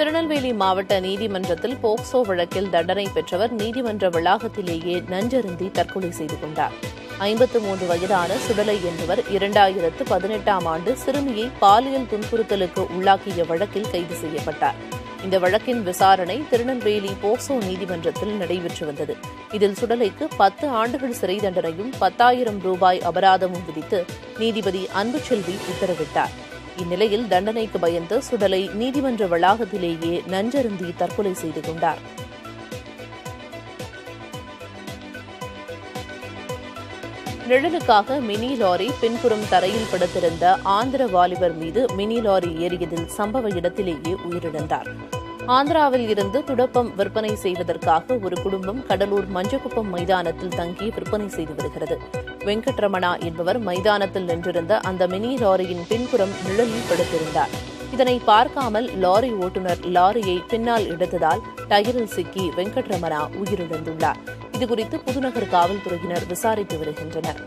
திருநெல்வேலி மாவட்ட நீதிமன்றத்தில் போக்சோ வழக்கில் தண்டனை பெற்றவர் நீதிமன்ற வளாகத்திலேயே நஞ்சருந்தி தற்கொலை செய்து கொண்டார் ஐம்பத்து மூன்று வயதான சுடலை என்பவர் இரண்டாயிரத்து பதினெட்டாம் ஆண்டு சிறுமியை பாலியல் துன்புறுத்தலுக்கு உள்ளாக்கிய வழக்கில் கைது செய்யப்பட்டார் இந்த வழக்கின் விசாரணை திருநெல்வேலி போக்சோ நீதிமன்றத்தில் நடைபெற்று வந்தது இதில் சுடலைக்கு பத்து ஆண்டுகள் சிறை தண்டனையும் பத்தாயிரம் ரூபாய் அபராதமும் விதித்து நீதிபதி அன்புச்செல்வி உத்தரவிட்டார் இந்நிலையில் தண்டனைக்கு பயந்து சுடலை நீதிமன்ற வளாகத்திலேயே நஞ்சருந்தி தற்கொலை செய்து கொண்டார் நிழலுக்காக மினி லாரி பின்புறம் தரையில் படுத்திருந்த ஆந்திர வாலிபர் மீது மினி லாரி ஏறியதில் சம்பவ இடத்திலேயே உயிரிழந்தார் ஆந்திராவில் இருந்து துடப்பம் விற்பனை செய்வதற்காக ஒரு குடும்பம் கடலூர் மஞ்சக்குப்பம் மைதானத்தில் தங்கி விற்பனை செய்து வருகிறது வெங்கட்ரமணா என்பவர் மைதானத்தில் நின்றிருந்த அந்த மினி லாரியின் பின்புறம் நிழலில் படுத்திருந்தார் இதனை பார்க்காமல் லாரி ஓட்டுநர் லாரியை பின்னால் எடுத்ததால் டயரில் சிக்கி வெங்கட்ரமணா உயிரிழந்துள்ளார் இதுகுறித்து புதுநகர் காவல்துறையினர் விசாரித்து வருகின்றனர்